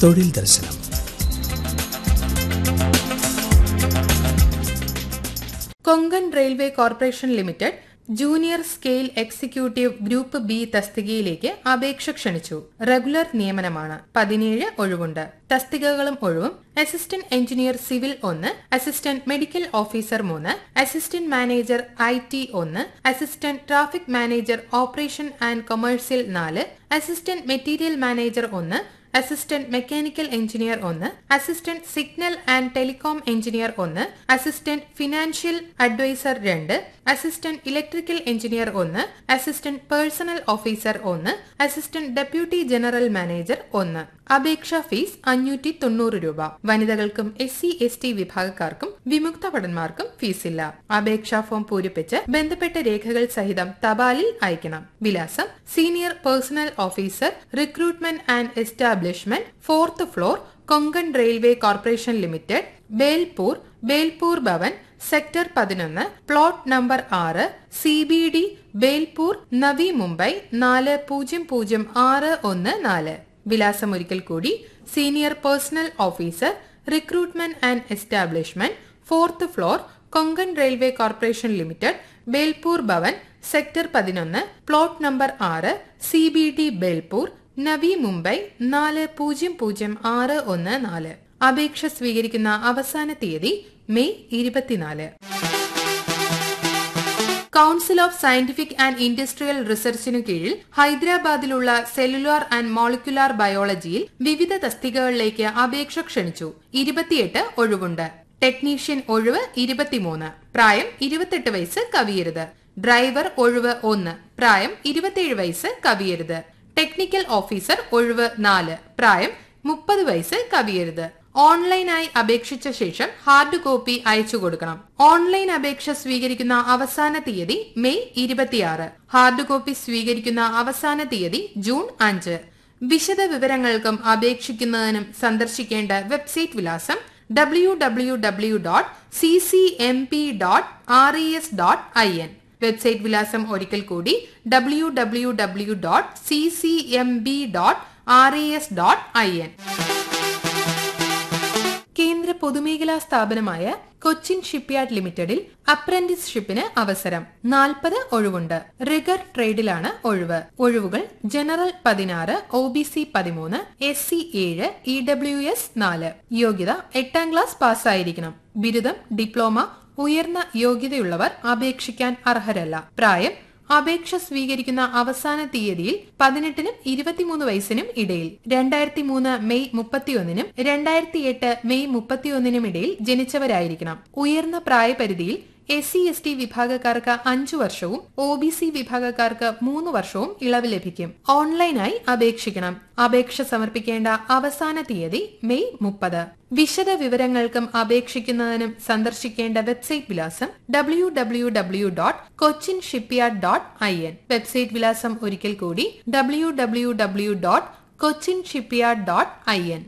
തൊഴിൽ ദർശനം Konkan railway corporation limited junior scale executive group B തസ്തികയിലേക്ക് അപേക്ഷ ക്ഷണിച്ചു റെഗുലർ നിയമനമാണ് പതിനേഴ് ഒഴിവുണ്ട് തസ്തികകളും ഒഴിവും അസിസ്റ്റന്റ് എഞ്ചിനീയർ സിവിൽ ഒന്ന് അസിസ്റ്റന്റ് മെഡിക്കൽ ഓഫീസർ മൂന്ന് അസിസ്റ്റന്റ് മാനേജർ ഐ ടി ഒന്ന് assistant traffic manager operation and commercial നാല് അസിസ്റ്റന്റ് മെറ്റീരിയൽ മാനേജർ ഒന്ന് അസിസ്റ്റന്റ് മെക്കാനിക്കൽ എഞ്ചിനീയർ ഒന്ന് assistant signal and telecom engineer ഒന്ന് അസിസ്റ്റന്റ് ഫിനാൻഷ്യൽ അഡ്വൈസർ രണ്ട് അസിസ്റ്റന്റ് ഇലക്ട്രിക്കൽ എഞ്ചിനീയർ ഒന്ന് assistant personnel officer ഒന്ന് assistant deputy general manager ഒന്ന് അപേക്ഷാ ഫീസ് അഞ്ഞൂറ്റി തൊണ്ണൂറ് രൂപ വനിതകൾക്കും എസ് സി എസ് ടി വിഭാഗക്കാർക്കും വിമുക്ത ഭടന്മാർക്കും ഫീസില്ല അപേക്ഷാ ഫോം പൂരിപ്പിച്ച് ബന്ധപ്പെട്ട രേഖകൾ സഹിതം തപാലിൽ അയക്കണം വിലാസം senior personnel officer recruitment and establishment fourth floor Konkan railway corporation limited Belapur Belapur Bhavan sector പതിനൊന്ന് പ്ലോട്ട് നമ്പർ ആറ് C B D Belapur Navi Mumbai നാല് പൂജ്യം പൂജ്യം ആറ് ഒന്ന് നാല് വിലാസം ഒരിക്കൽ കൂടി senior personnel officer recruitment and establishment fourth floor Konkan railway corporation limited Belapur Bhavan sector പതിനൊന്ന് പ്ലോട്ട് നമ്പർ ആറ് C B D Belapur Navi Mumbai നാല് പൂജ്യം പൂജ്യം ആറ് ഒന്ന് നാല് അപേക്ഷ സ്വീകരിക്കുന്ന അവസാന തീയതി മെയ് ഇരുപത്തിനാല് council of scientific and industrial റിസർച്ചിനു കീഴിൽ ഹൈദരാബാദിലുള്ള സെല്ലുലാർ ആൻഡ് മോളിക്കുലാർ ബയോളജിയിൽ വിവിധ തസ്തികകളിലേക്ക് അപേക്ഷ ക്ഷണിച്ചു ഇരുപത്തിയെട്ട് ഒഴിവുണ്ട് ടെക്നീഷ്യൻ ഒഴിവ് ഇരുപത്തിമൂന്ന് പ്രായം ഇരുപത്തെട്ട് വയസ്സ് കവിയരുത് ഡ്രൈവർ ഒഴിവ് ഒന്ന് പ്രായം ഇരുപത്തിയേഴ് വയസ്സ് കവിയരുത് ടെക്നിക്കൽ ഓഫീസർ ഒഴിവ് നാല് പ്രായം മുപ്പത് വയസ്സ് കവിയരുത് ഓൺലൈനായി അപേക്ഷിച്ച ശേഷം ഹാർഡ് കോപ്പി അയച്ചു കൊടുക്കണം ഓൺലൈൻ അപേക്ഷ സ്വീകരിക്കുന്ന അവസാന തീയതി മെയ് ഇരുപത്തിയാറ് ഹാർഡ് കോപ്പി സ്വീകരിക്കുന്ന അവസാന തീയതി ജൂൺ അഞ്ച് വിശദ വിവരങ്ങൾക്കും അപേക്ഷിക്കുന്നതിനും സന്ദർശിക്കേണ്ട വെബ്സൈറ്റ് വിലാസം W W W dot C C M P dot R E S dot I N website വിലാസം ഒരിക്കൽ കൂടി W W W dot C C M B dot R E S dot I N കേന്ദ്ര പൊതുമേഖലാ സ്ഥാപനമായ Cochin shipyard ലിമിറ്റഡിൽ അപ്രന്റീസ്ഷിപ്പിന് അവസരം നാൽപ്പത് ഒഴിവുണ്ട് റിഗർ ട്രേഡിലാണ് ഒഴിവ് ഒഴിവുകൾ ജനറൽ പതിനാറ് ഒ ബി സി പതിമൂന്ന് എസ് സി ഏഴ് ഇ ഡബ്ല്യു എസ് നാല് യോഗ്യത എട്ടാം ക്ലാസ് പാസ്സായിരിക്കണം ബിരുദം ഡിപ്ലോമ ഉയർന്ന യോഗ്യതയുള്ളവർ അപേക്ഷിക്കാൻ അർഹരല്ല പ്രായം അപേക്ഷ സ്വീകരിക്കുന്ന അവസാന തീയതിയിൽ പതിനെട്ടിനും ഇരുപത്തിമൂന്ന് വയസ്സിനും ഇടയിൽ രണ്ടായിരത്തി മൂന്ന് മെയ് മുപ്പത്തിയൊന്നിനും രണ്ടായിരത്തി എട്ട് മെയ് മുപ്പത്തിയൊന്നിനും ഇടയിൽ ജനിച്ചവരായിരിക്കണം ഉയർന്ന പ്രായപരിധിയിൽ എസ് സി എസ് ടി വിഭാഗക്കാർക്ക് അഞ്ചു വർഷവും ഒ ബി സി വിഭാഗക്കാർക്ക് മൂന്ന് വർഷവും ഇളവ് ലഭിക്കും ഓൺലൈനായി അപേക്ഷിക്കണം അപേക്ഷ സമർപ്പിക്കേണ്ട അവസാന തീയതി മെയ് മുപ്പത് വിശദ വിവരങ്ങൾക്കും അപേക്ഷിക്കുന്നതിനും സന്ദർശിക്കേണ്ട വെബ്സൈറ്റ് വിലാസം W W W dot Cochin shipyard dot I N website വിലാസം ഒരിക്കൽ കൂടി W W W dot Cochin shipyard dot I N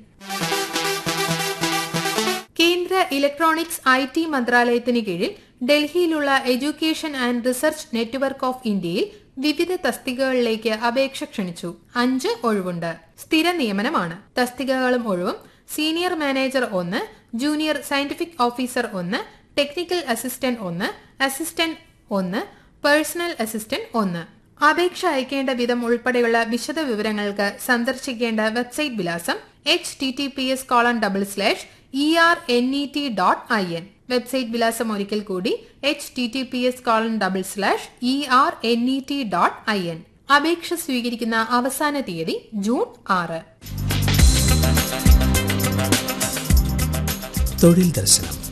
കേന്ദ്ര ഇലക്ട്രോണിക്സ് ഐ ടി മന്ത്രാലയത്തിന് കീഴിൽ ഡൽഹിയിലുള്ള education and research network of ഇന്ത്യയിൽ വിവിധ തസ്തികകളിലേക്ക് അപേക്ഷ ക്ഷണിച്ചു അഞ്ച് ഒഴിവുണ്ട് സ്ഥിര നിയമനമാണ് തസ്തികകളും ഒഴിവും സീനിയർ മാനേജർ ഒന്ന് ജൂനിയർ സയന്റിഫിക് ഓഫീസർ ഒന്ന് ടെക്നിക്കൽ അസിസ്റ്റന്റ് ഒന്ന് അസിസ്റ്റന്റ് ഒന്ന് പേഴ്സണൽ അസിസ്റ്റന്റ് ഒന്ന് അപേക്ഷ അയക്കേണ്ട വിധം ഉൾപ്പെടെയുള്ള വിശദ വിവരങ്ങൾക്ക് സന്ദർശിക്കേണ്ട വെബ്സൈറ്റ് വിലാസം H T T P S colon double slash E R N E T dot I N website വിലാസം ഒരിക്കൽ കൂടി H T T P S colon double slash E R N E T dot I N അപേക്ഷ സ്വീകരിക്കുന്ന അവസാന തീയതി June ആറ് തൊഴിൽ ദർശനം